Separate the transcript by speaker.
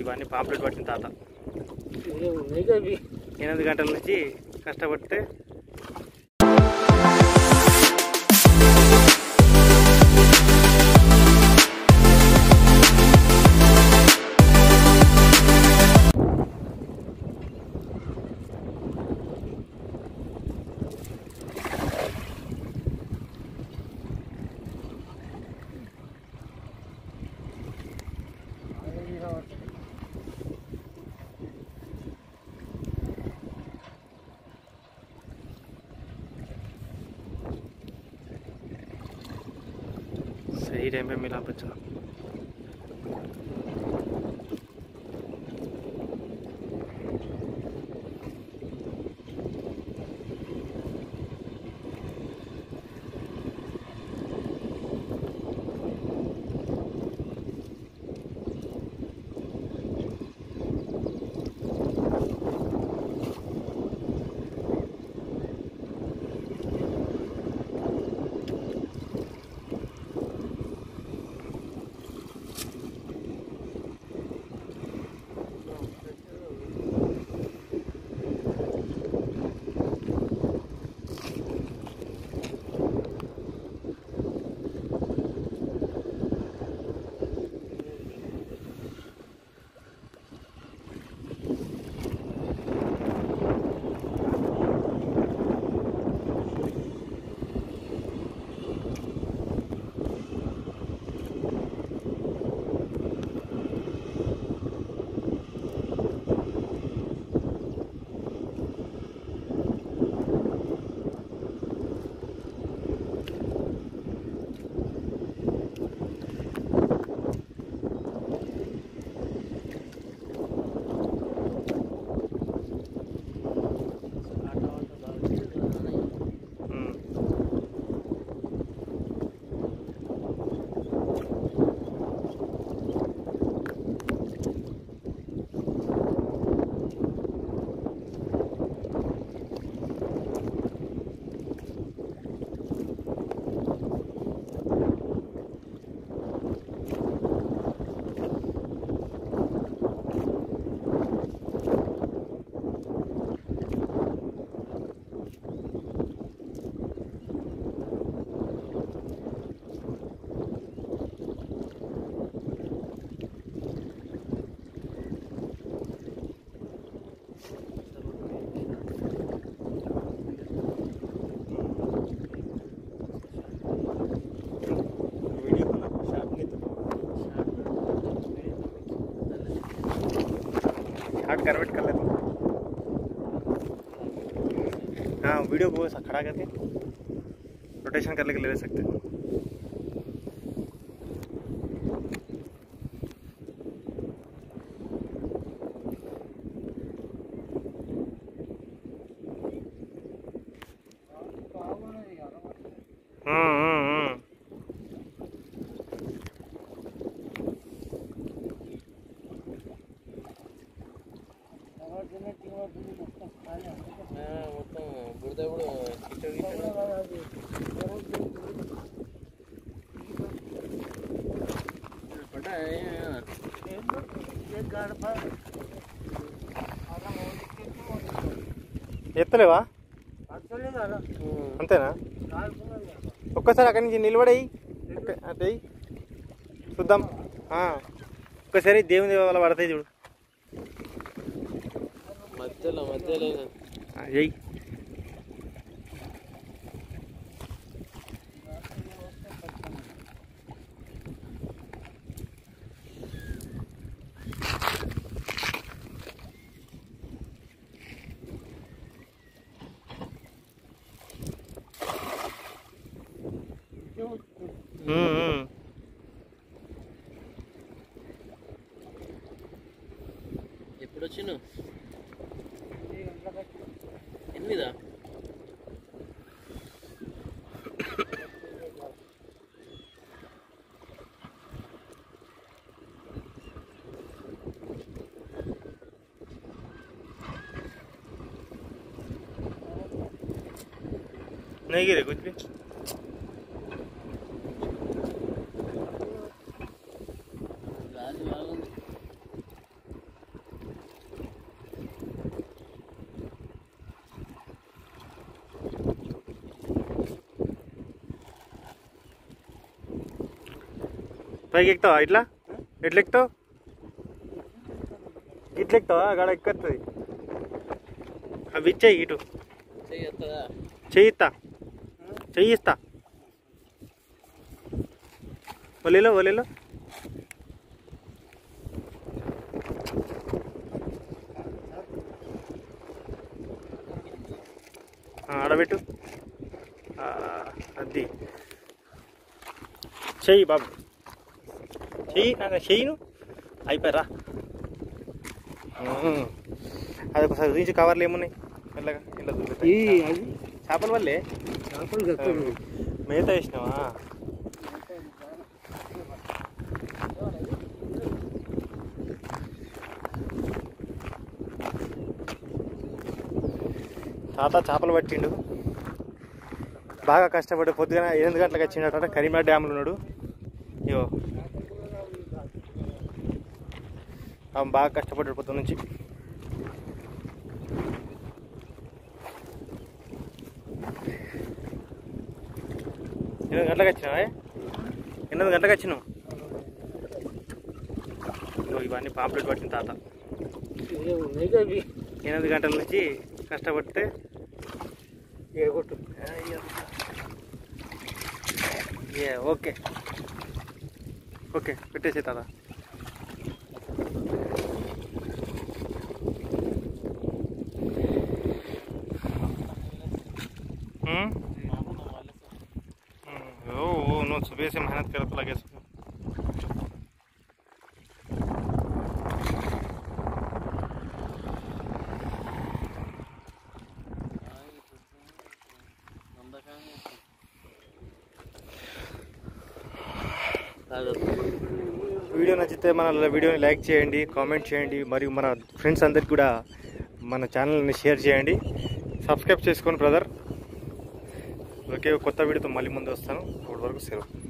Speaker 1: ఇవన్నీ పాంప్లెట్ పట్టిన తాత
Speaker 2: ఇదే ఉన్నాయి కదా ఇవి.
Speaker 1: ఎనిమిది గంటల నుంచి కష్టపడితే सही टाइम पे मिला बच्चा हम्म वीडियो बना शॉर्ट नहीं तो हार्ड करवेट कर लेते हाँ वीडियो को ऐसा खड़ा करके रोटेशन करने के लिए ले सकते हैं हम्म हम्म हम्म
Speaker 2: మొత్తం బురద కూడా కిచడు కిచడు పడ్డా
Speaker 1: ఎత్తలేవా అంతేనా ఒక్కసారి అక్కడి నుంచి నిలబడేయి అంటే చూద్దాం ఆ, ఒక్కసారి దేవుని దేవాల పడతాయి చూడు
Speaker 2: మధ్యలో మధ్యలో
Speaker 1: ఆ, చెయ్యి ఉమ్, ఉమ్.
Speaker 2: ఎప్పుడు వచ్చిన ఎనిమిదా
Speaker 1: नहीं गिरे कुछ भी
Speaker 2: గాలి బాగుంది
Speaker 1: పైకి ఎక్కుతావా ఇట్లా ఎట్లా ఎక్కుతావు ఇట్లా ఎక్కుతావా గాడ ఎక్కుతుంది అవి ఇచ్చేయి ఇటు
Speaker 2: చెయ్యొస్తుందా
Speaker 1: చెయ్యి ఇస్తా చెయ్యి ఇస్తా ఒలిలో ఒలిలో ఆ, ఆడబెట్టు ఆ, అది చెయ్యి బాబు చెయ్యి నాకు చెయ్యిను అయిపోయారా ఉమ్. అది ఒకసారి చూపించి కవర్లు ఏమున్నాయి మెల్లగా ఇలా చూపిస్తాయి చేపల వల్లే మేత వేసినావా తాత చేపలు పట్టిండు బాగా కష్టపడి పొద్దున ఎనిమిది గంటలకు వచ్చిండట కరీంనగర్ డ్యామ్లో ఉన్నాడు ఇయో ఆమె బాగా కష్టపడ్డాడు పొద్దున్న నుంచి ఎనిమిది గంటలకు వచ్చినావా ఎనిమిది గంటలకు వచ్చినావు ఇగో ఇవన్నీ పాంప్లెట్ పట్టిన తాత ఎనిమిది గంటల నుంచి కష్టపడితే ఏ ఓకే ఓకే పెట్టేసే తాత हम्म ओ वो नो सुबह से मेहनत करत लगे सब వీడియో నచ్చితే మన వీడియోని లైక్ చేయండి కామెంట్ చేయండి మరియు మన ఫ్రెండ్స్ అందరికి కూడా మన ఛానల్ని షేర్ చేయండి సబ్స్క్రైబ్ చేసుకోండి బ్రదర్ ఓకే కొత్త వీడియోతో మళ్ళీ ముందు వస్తాను అప్పటి వరకు సెలవు